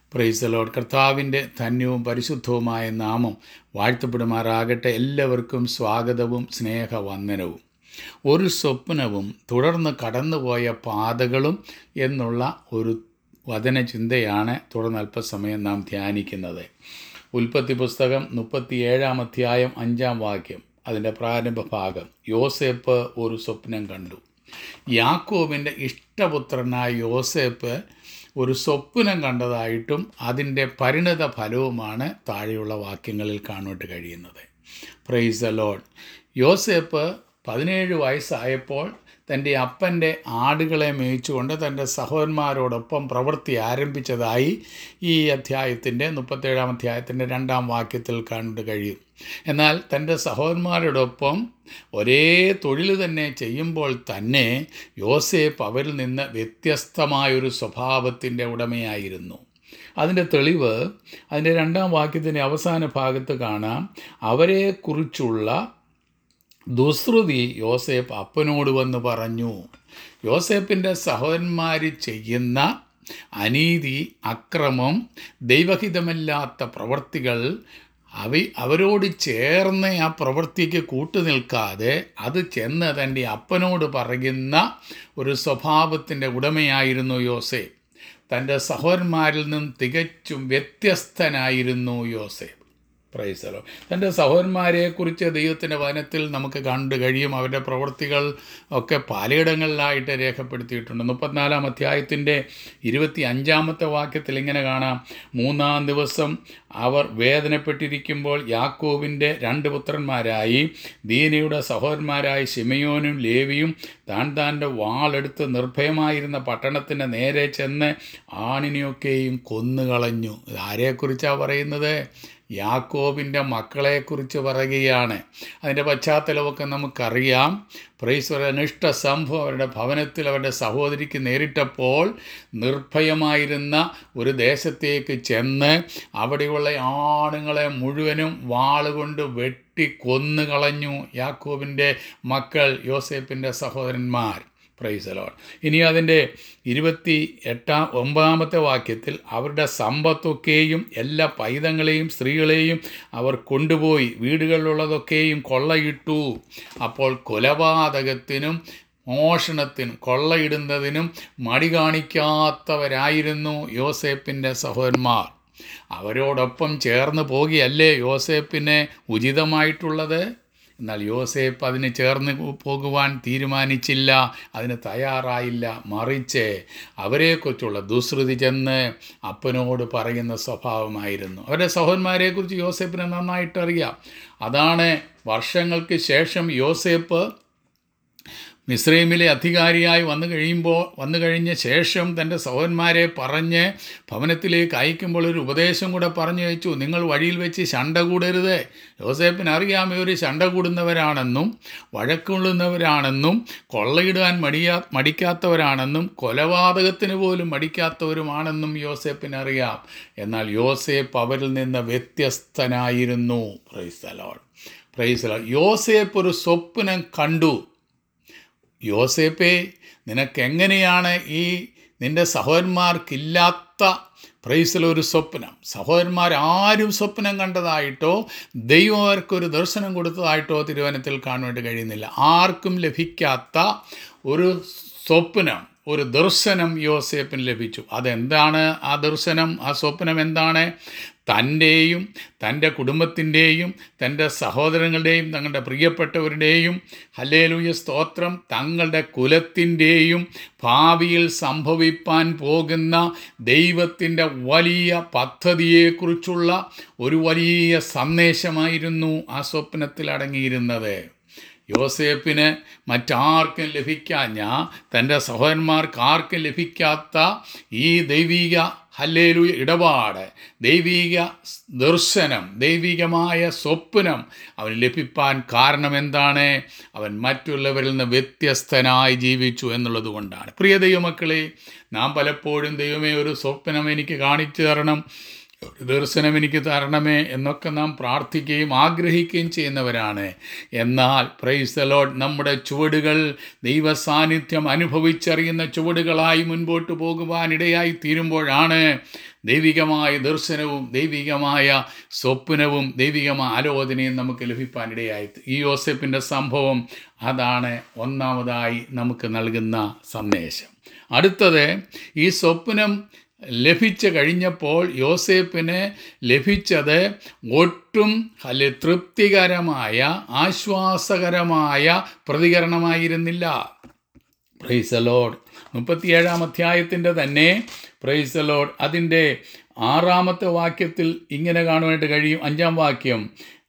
പ്രൈസലോഡ് കർത്താവിൻ്റെ ധന്യവും പരിശുദ്ധവുമായ നാമം വാഴ്ത്തപ്പെടുമാറാകട്ടെ എല്ലാവർക്കും സ്വാഗതവും സ്നേഹവന്ദനവും ഒരു സ്വപ്നവും തുടർന്ന് കടന്നുപോയ പാതകളും എന്നുള്ള ഒരു വചനചിന്തയാണ് തുടർന്ന് അല്പസമയം നാം ധ്യാനിക്കുന്നത് ഉൽപ്പത്തി പുസ്തകം മുപ്പത്തിയേഴാം അധ്യായം അഞ്ചാം വാക്യം അതിൻ്റെ പ്രാരംഭ ഭാഗം യോസേപ്പ് ഒരു സ്വപ്നം കണ്ടു യാക്കോബിൻ്റെ ഇഷ്ടപുത്രനായ യോസേപ്പ് ഒരു സ്വപ്നം കണ്ടതായിട്ടും അതിൻ്റെ പരിണിത ഫലവുമാണ് താഴെയുള്ള വാക്യങ്ങളിൽ കാണുവാൻ കഴിയുന്നത് പ്രൈസ് ദ ലോഡ് യോസേപ്പ് പതിനേഴ് വയസ്സായപ്പോൾ തൻ്റെ അപ്പൻ്റെ ആടുകളെ മേയിച്ചുകൊണ്ട് തൻ്റെ സഹോദരന്മാരോടൊപ്പം പ്രവൃത്തി ആരംഭിച്ചതായി ഈ അധ്യായത്തിൻ്റെ മുപ്പത്തേഴാം അധ്യായത്തിൻ്റെ രണ്ടാം വാക്യത്തിൽ കാണാൻ കഴിയും എന്നാൽ തൻ്റെ സഹോദരന്മാരോടൊപ്പം ഒരേ തൊഴിൽ തന്നെ ചെയ്യുമ്പോൾ തന്നെ യോസേപ്പ് അവരിൽ നിന്ന് വ്യത്യസ്തമായൊരു സ്വഭാവത്തിൻ്റെ ഉടമയായിരുന്നു അതിൻ്റെ തെളിവ് അതിൻ്റെ രണ്ടാം വാക്യത്തിൻ്റെ അവസാന ഭാഗത്ത് കാണാം അവരെക്കുറിച്ചുള്ള ദുശ്രുതി യോസേപ്പ് അപ്പനോട് വന്ന് പറഞ്ഞു യോസേപ്പിൻ്റെ സഹോദരന്മാർ ചെയ്യുന്ന അനീതി അക്രമം ദൈവഹിതമല്ലാത്ത പ്രവർത്തികൾ അവ അവരോട് ചേർന്ന് ആ പ്രവൃത്തിക്ക് കൂട്ടുനിൽക്കാതെ അത് ചെന്ന് തൻ്റെ അപ്പനോട് പറയുന്ന ഒരു സ്വഭാവത്തിൻ്റെ ഉടമയായിരുന്നു യോസേ തൻ്റെ സഹോദരന്മാരിൽ നിന്നും തികച്ചും വ്യത്യസ്തനായിരുന്നു യോസേ പ്രൈസലോ തൻ്റെ സഹോദരന്മാരെക്കുറിച്ച് ദൈവത്തിൻ്റെ വചനത്തിൽ നമുക്ക് കണ്ടു കഴിയും അവരുടെ പ്രവൃത്തികൾ ഒക്കെ പലയിടങ്ങളിലായിട്ട് രേഖപ്പെടുത്തിയിട്ടുണ്ട് മുപ്പത്തിനാലാം അധ്യായത്തിൻ്റെ ഇരുപത്തി അഞ്ചാമത്തെ വാക്യത്തിൽ ഇങ്ങനെ കാണാം മൂന്നാം ദിവസം അവർ വേദനപ്പെട്ടിരിക്കുമ്പോൾ യാക്കോബിൻ്റെ രണ്ട് പുത്രന്മാരായി ദീനയുടെ സഹോദരന്മാരായ ശിമയോനും ലേവിയും താൻ താൻ്റെ വാളെടുത്ത് നിർഭയമായിരുന്ന പട്ടണത്തിൻ്റെ നേരെ ചെന്ന് ആണിനെയൊക്കെയും കൊന്നുകളഞ്ഞു ആരെക്കുറിച്ചാണ് പറയുന്നത് യാക്കോബിൻ്റെ മക്കളെക്കുറിച്ച് പറയുകയാണ് അതിൻ്റെ പശ്ചാത്തലമൊക്കെ നമുക്കറിയാം പ്രൈസ് അനിഷ്ട സംഭവം അവരുടെ ഭവനത്തിൽ അവരുടെ സഹോദരിക്ക് നേരിട്ടപ്പോൾ നിർഭയമായിരുന്ന ഒരു ദേശത്തേക്ക് ചെന്ന് അവിടെയുള്ള ആണുങ്ങളെ മുഴുവനും വാളുകൊണ്ട് വെട്ടി കൊന്നുകളഞ്ഞു യാക്കോബിൻ്റെ മക്കൾ യോസേപ്പിൻ്റെ സഹോദരന്മാർ പ്രൈസലോൺ ഇനി അതിൻ്റെ ഇരുപത്തി എട്ടാം ഒമ്പതാമത്തെ വാക്യത്തിൽ അവരുടെ സമ്പത്തൊക്കെയും എല്ലാ പൈതങ്ങളെയും സ്ത്രീകളെയും അവർ കൊണ്ടുപോയി വീടുകളിലുള്ളതൊക്കെയും കൊള്ളയിട്ടു അപ്പോൾ കൊലപാതകത്തിനും മോഷണത്തിനും കൊള്ളയിടുന്നതിനും മടി കാണിക്കാത്തവരായിരുന്നു യോസേപ്പിൻ്റെ സഹോദരന്മാർ അവരോടൊപ്പം ചേർന്ന് പോകുകയല്ലേ യോസേപ്പിന് ഉചിതമായിട്ടുള്ളത് എന്നാൽ യോസേപ്പ് അതിന് ചേർന്ന് പോകുവാൻ തീരുമാനിച്ചില്ല അതിന് തയ്യാറായില്ല മറിച്ച് അവരെക്കുറിച്ചുള്ള ദുശ്രുതി ചെന്ന് അപ്പനോട് പറയുന്ന സ്വഭാവമായിരുന്നു അവരുടെ സഹോദരന്മാരെക്കുറിച്ച് യോസേപ്പിനെ നന്നായിട്ട് അറിയാം അതാണ് വർഷങ്ങൾക്ക് ശേഷം യോസേപ്പ് മിസ്രൈമിലെ അധികാരിയായി വന്നു കഴിയുമ്പോൾ വന്നു കഴിഞ്ഞ ശേഷം തൻ്റെ സഹോദരന്മാരെ പറഞ്ഞ് ഭവനത്തിലേക്ക് അയക്കുമ്പോൾ ഒരു ഉപദേശം കൂടെ പറഞ്ഞു വെച്ചു നിങ്ങൾ വഴിയിൽ വെച്ച് ശണ്ട കൂടരുത് യോസേപ്പിന് അറിയാം ഇവർ ശണ്ട കൂടുന്നവരാണെന്നും വഴക്കുള്ളുന്നവരാണെന്നും കൊള്ളയിടാൻ മടിയാ മടിക്കാത്തവരാണെന്നും കൊലപാതകത്തിന് പോലും മടിക്കാത്തവരുമാണെന്നും യോസേപ്പിന് അറിയാം എന്നാൽ യോസേപ്പ് അവരിൽ നിന്ന് വ്യത്യസ്തനായിരുന്നു പ്രൈസലോൾ പ്രൈസലോൾ യോസേപ്പ് ഒരു സ്വപ്നം കണ്ടു യോസേപ്പേ നിനക്കെങ്ങനെയാണ് ഈ നിൻ്റെ സഹോദരന്മാർക്കില്ലാത്ത പ്രൈസിലൊരു സ്വപ്നം സഹോദരന്മാർ ആരും സ്വപ്നം കണ്ടതായിട്ടോ ദൈവം അവർക്കൊരു ദർശനം കൊടുത്തതായിട്ടോ തിരുവനത്തിൽ കാണുവാൻ കഴിയുന്നില്ല ആർക്കും ലഭിക്കാത്ത ഒരു സ്വപ്നം ഒരു ദർശനം യോസേപ്പിന് ലഭിച്ചു അതെന്താണ് ആ ദർശനം ആ സ്വപ്നം എന്താണ് തൻ്റെയും തൻ്റെ കുടുംബത്തിൻ്റെയും തൻ്റെ സഹോദരങ്ങളുടെയും തങ്ങളുടെ പ്രിയപ്പെട്ടവരുടെയും ഹല്ലേലൂയ സ്തോത്രം തങ്ങളുടെ കുലത്തിൻ്റെയും ഭാവിയിൽ സംഭവിപ്പാൻ പോകുന്ന ദൈവത്തിൻ്റെ വലിയ പദ്ധതിയെക്കുറിച്ചുള്ള ഒരു വലിയ സന്ദേശമായിരുന്നു ആ സ്വപ്നത്തിൽ അടങ്ങിയിരുന്നത് യോസേപ്പിന് മറ്റാർക്കും ലഭിക്കാഞ്ഞ തൻ്റെ സഹോദരന്മാർക്ക് ആർക്കും ലഭിക്കാത്ത ഈ ദൈവിക ഹല്ലേലു ഇടപാട് ദൈവിക ദർശനം ദൈവികമായ സ്വപ്നം അവന് ലഭിപ്പാൻ കാരണം എന്താണ് അവൻ മറ്റുള്ളവരിൽ നിന്ന് വ്യത്യസ്തനായി ജീവിച്ചു എന്നുള്ളത് കൊണ്ടാണ് പ്രിയ ദൈവമക്കളെ നാം പലപ്പോഴും ദൈവമേ ഒരു സ്വപ്നം എനിക്ക് കാണിച്ചു തരണം ഒരു ദർശനം എനിക്ക് തരണമേ എന്നൊക്കെ നാം പ്രാർത്ഥിക്കുകയും ആഗ്രഹിക്കുകയും ചെയ്യുന്നവരാണ് എന്നാൽ പ്രൈസ് ലോഡ് നമ്മുടെ ചുവടുകൾ ദൈവ സാന്നിധ്യം അനുഭവിച്ചറിയുന്ന ചുവടുകളായി മുൻപോട്ട് പോകുവാനിടയായി തീരുമ്പോഴാണ് ദൈവികമായ ദർശനവും ദൈവികമായ സ്വപ്നവും ദൈവികമായ ആലോചനയും നമുക്ക് ലഭിക്കാനിടയായി ഈ യോസെപ്പിൻ്റെ സംഭവം അതാണ് ഒന്നാമതായി നമുക്ക് നൽകുന്ന സന്ദേശം അടുത്തത് ഈ സ്വപ്നം ലഭിച്ചു കഴിഞ്ഞപ്പോൾ യോസേപ്പിന് ലഭിച്ചത് ഒട്ടും അല്ലെ തൃപ്തികരമായ ആശ്വാസകരമായ പ്രതികരണമായിരുന്നില്ല പ്രൈസ് ലോഡ് മുപ്പത്തിയേഴാം അധ്യായത്തിൻ്റെ തന്നെ പ്രൈസ് ലോഡ് അതിൻ്റെ ആറാമത്തെ വാക്യത്തിൽ ഇങ്ങനെ കാണുവാനായിട്ട് കഴിയും അഞ്ചാം വാക്യം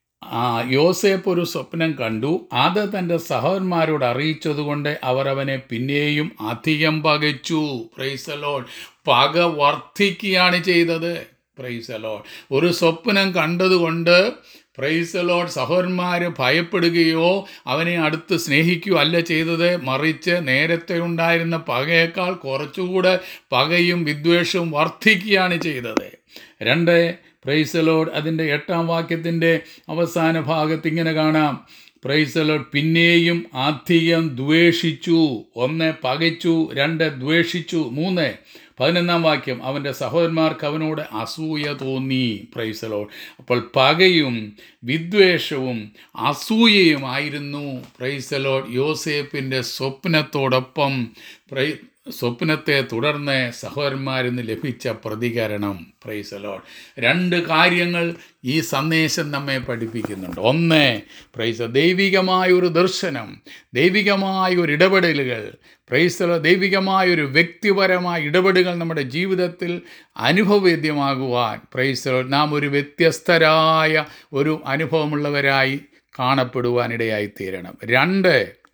ആ യോസേപ്പ് ഒരു സ്വപ്നം കണ്ടു അത് തൻ്റെ സഹോദരന്മാരോട് അറിയിച്ചതുകൊണ്ട് അവർ അവനെ പിന്നെയും അധികം പകച്ചു പ്രൈസ് ലോഡ് പക വർദ്ധിക്കുകയാണ് ചെയ്തത് പ്രൈസ് ലോഡ് ഒരു സ്വപ്നം കണ്ടതുകൊണ്ട് പ്രൈസ് ലോഡ് സഹോദരന്മാർ ഭയപ്പെടുകയോ അവനെ അടുത്ത് സ്നേഹിക്കുകയോ അല്ല ചെയ്തത് മറിച്ച് നേരത്തെ ഉണ്ടായിരുന്ന പകയേക്കാൾ കുറച്ചുകൂടെ പകയും വിദ്വേഷവും വർദ്ധിക്കുകയാണ് ചെയ്തത് രണ്ട് പ്രൈസ് ലോഡ് അതിൻ്റെ എട്ടാം വാക്യത്തിൻ്റെ അവസാന ഭാഗത്ത് ഇങ്ങനെ കാണാം പ്രൈസ് ലോഡ് പിന്നെയും അധികം ദ്വേഷിച്ചു ഒന്ന് പകച്ചു രണ്ട് ദ്വേഷിച്ചു മൂന്ന് പതിനൊന്നാം വാക്യം അവൻ്റെ സഹോദരന്മാർക്ക് അവനോട് അസൂയ തോന്നി പ്രൈസലോഡ് അപ്പോൾ പകയും വിദ്വേഷവും അസൂയയുമായിരുന്നു പ്രൈസലോഡ് യോസേപ്പിൻ്റെ സ്വപ്നത്തോടൊപ്പം പ്രൈ സ്വപ്നത്തെ തുടർന്ന് സഹോദരന്മാരിൽ നിന്ന് ലഭിച്ച പ്രതികരണം പ്രൈസലോഡ് രണ്ട് കാര്യങ്ങൾ ഈ സന്ദേശം നമ്മെ പഠിപ്പിക്കുന്നുണ്ട് ഒന്ന് പ്രൈസ ദൈവികമായ ഒരു ദർശനം ദൈവികമായ ഒരു ഇടപെടലുകൾ പ്രൈസലോ ദൈവികമായ ഒരു വ്യക്തിപരമായ ഇടപെടലുകൾ നമ്മുടെ ജീവിതത്തിൽ അനുഭവവേദ്യമാകുവാൻ പ്രൈസലോ നാം ഒരു വ്യത്യസ്തരായ ഒരു അനുഭവമുള്ളവരായി കാണപ്പെടുവാനിടയായി തീരണം രണ്ട്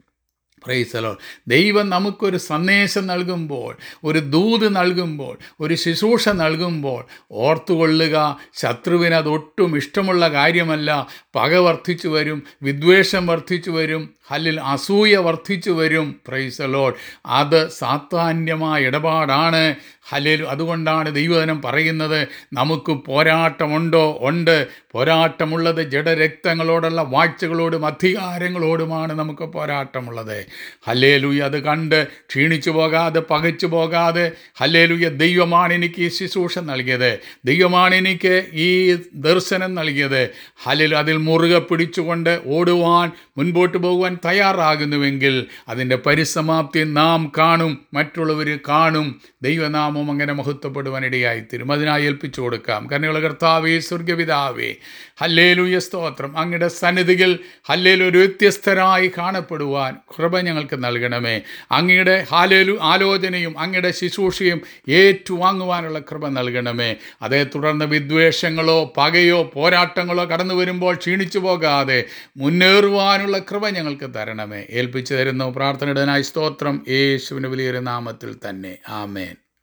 പ്രൈസലോ ദൈവം നമുക്കൊരു സന്ദേശം നൽകുമ്പോൾ ഒരു ദൂത് നൽകുമ്പോൾ ഒരു ശുശ്രൂഷ നൽകുമ്പോൾ ഓർത്തുകൊള്ളുക ശത്രുവിന് അതൊട്ടും ഇഷ്ടമുള്ള കാര്യമല്ല പക വർദ്ധിച്ചു വരും വിദ്വേഷം വർദ്ധിച്ചു വരും ഹല്ലിൽ അസൂയ വർദ്ധിച്ചു വരും പ്രൈസലോഡ് അത് സാത്താന്യമായ ഇടപാടാണ് ഹല്ലിൽ അതുകൊണ്ടാണ് ദൈവജനം പറയുന്നത് നമുക്ക് പോരാട്ടമുണ്ടോ ഉണ്ട് പോരാട്ടമുള്ളത് ജഡരക്തങ്ങളോടുള്ള വാഴ്ചകളോടും അധികാരങ്ങളോടുമാണ് നമുക്ക് പോരാട്ടമുള്ളത് ഹല്ലേലൂയ അത് കണ്ട് ക്ഷീണിച്ചു പോകാതെ പകച്ചു പോകാതെ ഹല്ലേലൂയ ദൈവമാണ് എനിക്ക് ഈ ശുശ്രൂഷ നൽകിയത് ദൈവമാണ് എനിക്ക് ഈ ദർശനം നൽകിയത് ഹല്ലിൽ അതിൽ മുറുകെ പിടിച്ചുകൊണ്ട് ഓടുവാൻ മുൻപോട്ട് പോകുവാൻ തയ്യാറാകുന്നുവെങ്കിൽ അതിൻ്റെ പരിസമാപ്തി നാം കാണും മറ്റുള്ളവർ കാണും ദൈവനാമം അങ്ങനെ മഹത്വപ്പെടുവാൻ ഇടയായിത്തീരും അതിനായി ഏൽപ്പിച്ചു കൊടുക്കാം കരുണയുള്ള കർത്താവേ സ്വർഗപിതാവേ ഹല്ലേലൂയ സ്തോത്രം അങ്ങയുടെ സന്നിധികൾ ഹല്ലേലു ഒരു വ്യത്യസ്തരായി കാണപ്പെടുവാൻ കൃപ ഞങ്ങൾക്ക് നൽകണമേ അങ്ങയുടെ ഹാലേലു ആലോചനയും അങ്ങയുടെ ശുശ്രൂഷയും ഏറ്റുവാങ്ങുവാനുള്ള കൃപ നൽകണമേ അതേ തുടർന്ന് വിദ്വേഷങ്ങളോ പകയോ പോരാട്ടങ്ങളോ കടന്നു വരുമ്പോൾ ക്ഷീണിച്ചു പോകാതെ മുന്നേറുവാനുള്ള കൃപ ഞങ്ങൾക്ക് തരണമേ ഏൽപ്പിച്ചു തരുന്നു പ്രാർത്ഥനയുടനായി സ്തോത്രം യേശുവിന് വലിയൊരു നാമത്തിൽ തന്നെ ആമേൻ